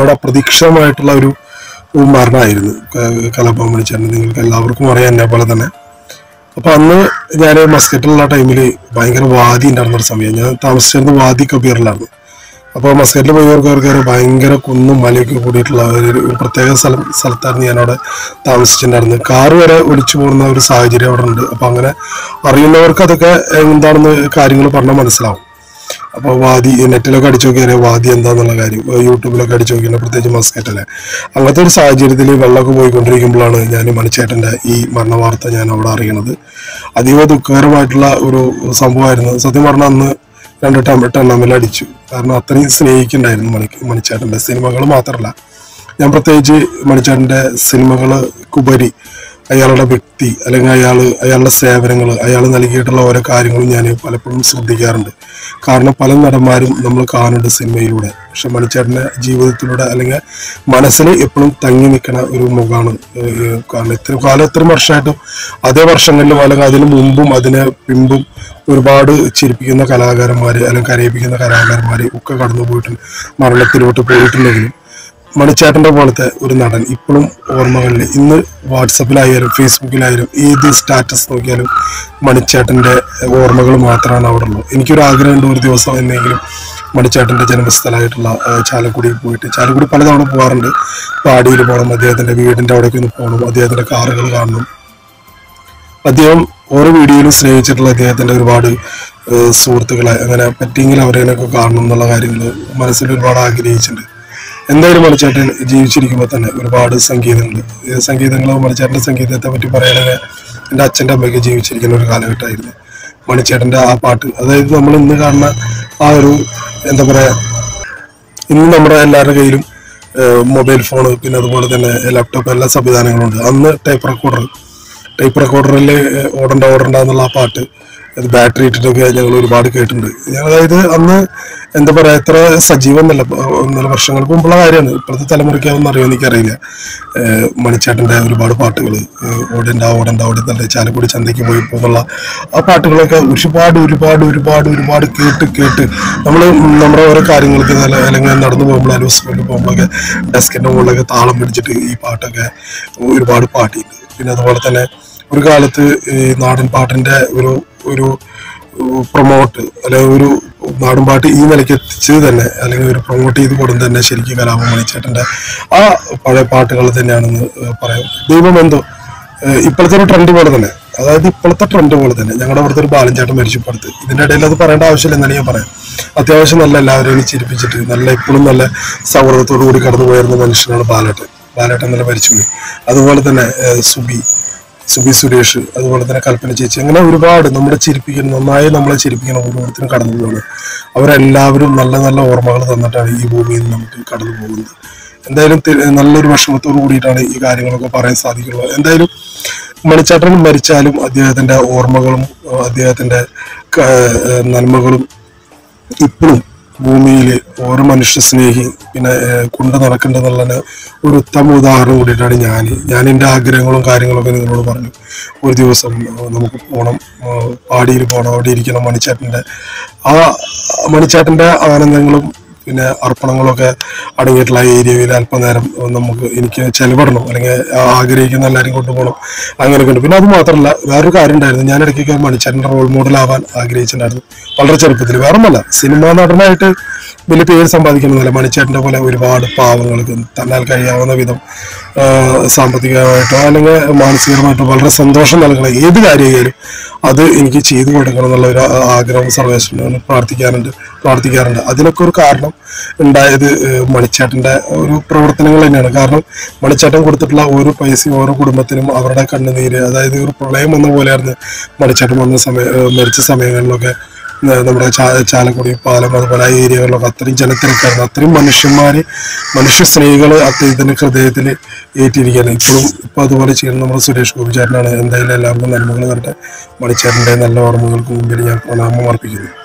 അവിടെ അപ്രതീക്ഷിതമായിട്ടുള്ള ഒരു ഒരു മരണമായിരുന്നു ക- കലാഭവൻ മണിച്ചേട്ടൻ നിങ്ങൾക്ക് എല്ലാവർക്കും അറിയാം എന്നെ പോലെ തന്നെ അപ്പൊ അന്ന് ഞാൻ മസ്കറ്റിലുള്ള ടൈമിൽ ഭയങ്കര വാദി ഉണ്ടായിരുന്ന ഒരു സമയം ഞാൻ താമസിച്ചിരുന്നത് വാദി കബീറിലായിരുന്നു അപ്പോൾ മസ്കറ്റിൽ പോയവർക്കാർക്ക് ഭയങ്കര കുന്നും മലയൊക്കെ കൂടിയിട്ടുള്ള ഒരു ഒരു പ്രത്യേക സ്ഥലം സ്ഥലത്തായിരുന്നു ഞാൻ അവിടെ താമസിച്ചിട്ടുണ്ടായിരുന്നത് കാറ് വരെ ഒലിച്ചു പോകുന്ന ഒരു സാഹചര്യം അവിടെ ഉണ്ട് അപ്പൊ അങ്ങനെ അറിയുന്നവർക്ക് അതൊക്കെ എന്താണെന്ന് കാര്യങ്ങൾ പറഞ്ഞാൽ മനസ്സിലാവും അപ്പോൾ വാദി നെറ്റിലൊക്കെ അടിച്ചു നോക്കിയാൽ വാദി എന്താന്നുള്ള കാര്യം ഏർ യൂട്യൂബിലൊക്കെ അടിച്ചു നോക്കിയാൽ പ്രത്യേകിച്ച് മസ്കറ്റല്ലേ അങ്ങനത്തെ ഒരു സാഹചര്യത്തിൽ വെള്ളമൊക്കെ പോയിക്കൊണ്ടിരിക്കുമ്പോഴാണ് ഞാൻ മണിച്ചേട്ടൻ്റെ ഈ മരണ വാർത്ത ഞാൻ അവിടെ അറിയണത് അതീവ ദുഃഖകരമായിട്ടുള്ള ഒരു സംഭവമായിരുന്നു സത്യം പറഞ്ഞാൽ അന്ന് രണ്ട് ടം ടണ്ണമിൽ അടിച്ചു കാരണം അത്രയും സ്നേഹിക്കുന്നുണ്ടായിരുന്നു മണി മണിച്ചേട്ടൻ്റെ സിനിമകൾ മാത്രമല്ല ഞാൻ പ്രത്യേകിച്ച് മണിച്ചേട്ടൻ്റെ സിനിമകൾക്കുപരി അയാളുടെ വ്യക്തി അല്ലെങ്കിൽ അയാൾ അയാളുടെ സേവനങ്ങൾ അയാൾ നൽകിയിട്ടുള്ള ഓരോ കാര്യങ്ങളും ഞാൻ പലപ്പോഴും ശ്രദ്ധിക്കാറുണ്ട് കാരണം പല നടന്മാരും നമ്മൾ കാണുന്നുണ്ട് സിനിമയിലൂടെ പക്ഷെ മണിച്ചേട്ടൻ്റെ ജീവിതത്തിലൂടെ അല്ലെങ്കിൽ മനസ്സിൽ എപ്പോഴും തങ്ങി നിൽക്കുന്ന ഒരു മുഖമാണ് ഏഹ് കാരണം ഇത്ര കാലം ഇത്രയും വർഷമായിട്ടും അതേ വർഷങ്ങളിലും അല്ലെങ്കിൽ അതിനു മുമ്പും അതിന് പിമ്പും ഒരുപാട് ചിരിപ്പിക്കുന്ന കലാകാരന്മാർ അല്ലെങ്കിൽ കരയിപ്പിക്കുന്ന കലാകാരന്മാർ ഒക്കെ കടന്നു പോയിട്ടുണ്ട് മരണത്തിലോട്ട് പോയിട്ടുണ്ടെങ്കിലും മണിച്ചേട്ടന്റെ പോലത്തെ ഒരു നടൻ ഇപ്പോഴും ഓർമ്മകളിൽ ഇന്ന് വാട്സപ്പിലായാലും ഫേസ്ബുക്കിലായാലും ഏത് സ്റ്റാറ്റസ് നോക്കിയാലും മണിച്ചേട്ടന്റെ ഓർമ്മകൾ മാത്രമാണ് അവിടെ ഉള്ളത് എനിക്കൊരു ആഗ്രഹമുണ്ട് ഒരു ദിവസം എന്നെങ്കിലും മണിച്ചേട്ടന്റെ ജന്മസ്ഥലമായിട്ടുള്ള ആ, ചാലക്കുടിയിൽ പോയിട്ട് ചാലക്കുടി പലതവണ പോകാറുണ്ട് പാടിയിൽ പോകണം അദ്ദേഹത്തിന്റെ വീടിന്റെ അവിടേക്ക് ഒന്ന് പോകണം അദ്ദേഹത്തിന്റെ കാറുകൾ കാണണം അദ്ദേഹം ഓരോ വീഡിയോയിലും സ്നേഹിച്ചിട്ടുള്ള അദ്ദേഹത്തിന്റെ ഒരുപാട് ഏഹ്, സുഹൃത്തുക്കളെ അങ്ങനെ പറ്റിയെങ്കിൽ അവരെയൊക്കെ കാണണം എന്നുള്ള കാര്യങ്ങൾ മനസ്സിൽ ഒരുപാട് ആഗ്രഹിച്ചിട്ടുണ്ട് എന്തായാലും മണിച്ചേട്ടൻ ജീവിച്ചിരിക്കുമ്പോൾ തന്നെ ഒരുപാട് സംഗീതങ്ങൾ സംഗീതങ്ങൾ മണിച്ചേട്ടൻ്റെ സംഗീതത്തെ പറ്റി പറയുകയാണെങ്കിൽ എൻ്റെ അച്ഛൻ്റെ അമ്മയ്ക്ക് ജീവിച്ചിരിക്കുന്ന ഒരു കാലഘട്ടമായിരുന്നു മണിച്ചേട്ടൻ്റെ ആ പാട്ട് അതായത് നമ്മൾ ഇന്ന് കാണുന്ന ആ ഒരു എന്താ പറയുക ഇന്ന് നമ്മുടെ എല്ലാവരുടെ കയ്യിലും മൊബൈൽ ഫോൺ പിന്നെ അതുപോലെ തന്നെ ലാപ്ടോപ്പ് എല്ലാ സംവിധാനങ്ങളും ഉണ്ട് അന്ന് ടൈപ്പ് റെക്കോർഡർ ടൈപ്പ് റെക്കോർഡറിൽ ഓടണ്ട ഓടണ്ട എന്നുള്ള ആ പാട്ട് അത് ബാറ്ററി ഇട്ടിട്ടൊക്കെ ഞങ്ങൾ ഒരുപാട് കേട്ടിട്ടുണ്ട് ഞങ്ങൾ അതായത് അന്ന് എന്താ പറയുക എത്ര സജീവം എന്നല്ല ഒന്നര വർഷങ്ങൾക്ക് മുമ്പുള്ള കാര്യമാണ് ഇപ്പോഴത്തെ തലമുറയ്ക്ക് അതൊന്നും അറിയാൻ എനിക്കറിയില്ല ഏഹ് മണിച്ചേട്ടൻ്റെ ഒരുപാട് പാട്ടുകൾ ഓടണ്ട ഓടണ്ട ഓടുന്നുണ്ട് ചാലക്കുടി ചന്തയ്ക്ക് പോയി പോകുന്നുള്ള ആ പാട്ടുകളൊക്കെ ഒരുപാട് ഒരുപാട് ഒരുപാട് ഒരുപാട് കേട്ട് കേട്ട് നമ്മൾ നമ്മുടെ ഓരോ കാര്യങ്ങൾക്ക് നല്ല അല്ലെങ്കിൽ നടന്നു പോകുമ്പോഴാലും സ്കൂളിൽ പോകുമ്പോഴൊക്കെ ഡെസ്കിൻ്റെ മുകളിലൊക്കെ താളം പിടിച്ചിട്ട് ഈ പാട്ടൊക്കെ ഒരുപാട് പാട്ടിയിട്ടുണ്ട് പിന്നെ അതുപോലെ തന്നെ ഒരു കാലത്ത് ഈ നാടൻ പാട്ടിൻ്റെ ഒരു ഒരു പ്രൊമോട്ട് അല്ലെങ്കിൽ ഒരു നാടൻ പാട്ട് ഈ നിലയ്ക്ക് എത്തിച്ചത് തന്നെ അല്ലെങ്കിൽ ഒരു പ്രൊമോട്ട് ചെയ്ത് കൊടും തന്നെ ശരിക്കും കലാപം മണിച്ചേട്ടൻ്റെ ആ പഴയ പാട്ടുകൾ തന്നെയാണെന്ന് പറയാം ദൈവം എന്തോ ഏഹ് ഇപ്പോഴത്തെ ഒരു ട്രെൻഡ് പോലെ തന്നെ അതായത് ഇപ്പോഴത്തെ ട്രെൻഡ് പോലെ തന്നെ ഞങ്ങളുടെ അവിടുത്തെ ഒരു ബാലൻചേട്ടൻ മരിച്ചു ഇപ്പുറത്ത് ഇതിന്റെ ഇടയിൽ അത് പറയേണ്ട ആവശ്യമില്ല എന്നാണ് ഞാൻ പറയാം അത്യാവശ്യം നല്ല എല്ലാവരെയും ചിരിപ്പിച്ചിട്ട് നല്ല ഇപ്പോഴും നല്ല സൗഹൃദത്തോടു കൂടി കടന്നു പോയിരുന്ന മനുഷ്യനാണ് ബാലേട്ടൻ ബാലേട്ടൻ നല്ല മരിച്ചുപോയി അതുപോലെ തന്നെ ഏഹ് സുബി സുബി സുരേഷ് അതുപോലെ തന്നെ കൽപ്പന ചേച്ചി അങ്ങനെ ഒരുപാട് നമ്മളെ ചിരിപ്പിക്കുന്ന നന്നായി നമ്മളെ ചിരിപ്പിക്കുന്ന ഓരോരുത്തരും കടന്നു പോകുന്നത് അവരെല്ലാവരും നല്ല നല്ല ഓർമ്മകൾ തന്നിട്ടാണ് ഈ ഭൂമിയിൽ നിന്ന് നമുക്ക് കടന്നു പോകുന്നത് എന്തായാലും തി- നല്ലൊരു വിഷമത്തോടു കൂടിയിട്ടാണ് ഈ കാര്യങ്ങളൊക്കെ പറയാൻ സാധിക്കുന്നത് എന്തായാലും മണിച്ചേട്ടൻ മരിച്ചാലും അദ്ദേഹത്തിന്റെ ഓർമ്മകളും ഏഹ് അദ്ദേഹത്തിന്റെ ക- ഏഹ് നന്മകളും ഇപ്പോഴും ഭൂമിയിൽ ഓരോ മനുഷ്യ സ്നേഹി പിന്നെ ഏഹ്, കൊണ്ട് നടക്കേണ്ടതെന്നുള്ളതിന് ഒരു ഉത്തമ ഉദാഹരണം കൂടിയിട്ടാണ് ഞാൻ ഞാൻ എൻ്റെ ആഗ്രഹങ്ങളും കാര്യങ്ങളൊക്കെ നിങ്ങളോട് പറഞ്ഞു ഒരു ദിവസം ഏഹ്, നമുക്ക് പോകണം ഏഹ്, പാടിയിൽ പോകണം അവിടെ ഇരിക്കണം മണിച്ചേട്ടൻ്റെ ആ മണിച്ചേട്ടൻ്റെ ആനന്ദങ്ങളും പിന്നെ അർപ്പണങ്ങളൊക്കെ അടങ്ങിയിട്ടുള്ള ആ ഏരിയയിൽ അല്പനേരം നമുക്ക് എനിക്ക് ചെലവിടണം അല്ലെങ്കിൽ ആഗ്രഹിക്കുന്ന എല്ലാവരും കൊണ്ടുപോകണം അങ്ങനെയൊക്കെ ഉണ്ട് പിന്നെ അത് മാത്രമല്ല വേറൊരു കാര്യം ഉണ്ടായിരുന്നു ഞാൻ ഇടയ്ക്കൊക്കെ മണിച്ചേട്ടൻ്റെ റോൾ മോഡൽ ആവാൻ ആഗ്രഹിച്ചിട്ടുണ്ടായിരുന്നു വളരെ ചെറുപ്പത്തിൽ വേറെ ഒന്നല്ല സിനിമാ നടനായിട്ട് വലിയ പേര് സമ്പാദിക്കണമെന്നില്ല മണിച്ചേട്ടൻ്റെ പോലെ ഒരുപാട് പാവങ്ങൾക്ക് തന്നാൽ കഴിയാവുന്ന വിധം ആ, സാമ്പത്തികമായിട്ടോ അല്ലെങ്കിൽ മാനസികമായിട്ടോ വളരെ സന്തോഷം നൽകണം ഏത് കാര്യമായാലും അത് എനിക്ക് ചെയ്തു കൊടുക്കണം എന്നുള്ള ഒരു ആ- ആഗ്രഹം സർവേശ്വരനോട് പ്രാർത്ഥിക്കാറുണ്ട് പ്രാർത്ഥിക്കാറുണ്ട് അതിനൊക്കെ ഒരു കാരണം ഉണ്ടായത് ഏഹ്, മണിച്ചേട്ടൻ്റെ ഒരു പ്രവർത്തനങ്ങൾ തന്നെയാണ് കാരണം മണിച്ചേട്ടൻ കൊടുത്തിട്ടുള്ള ഓരോ പൈസയും ഓരോ കുടുംബത്തിനും അവരുടെ കണ്ണുനീര് അതായത് ഒരു പ്രളയം വന്ന പോലെയായിരുന്നു മണിച്ചേട്ടൻ വന്ന സമയം ഏഹ്, മരിച്ച സമയങ്ങളിലൊക്കെ ഏഹ്, നമ്മുടെ ചാ- ചാലക്കുടി പാലം അതുപോലെ ആ ഏരിയകളിലൊക്കെ അത്രയും ജനത്തിരക്കായിരുന്നു അത്രയും മനുഷ്യന്മാര് മനുഷ്യ സ്നേഹികൾ അദ്ദേഹത്തിന്റെ ഹൃദയത്തിൽ ഏറ്റിരിക്കുകയാണ് ഇപ്പോഴും ഇപ്പൊ അതുപോലെ ചെയ്യുന്ന നമ്മുടെ സുരേഷ് ഗോപിചാരനാണ് എന്തായാലും എല്ലാവർക്കും നന്മകൾ കണ്ട് മണിച്ചേട്ടന്റെ നല്ല ഓർമ്മകൾക്ക് മുമ്പിൽ ഞാൻ പ്രണാമം അർപ്പിക്കുന്നു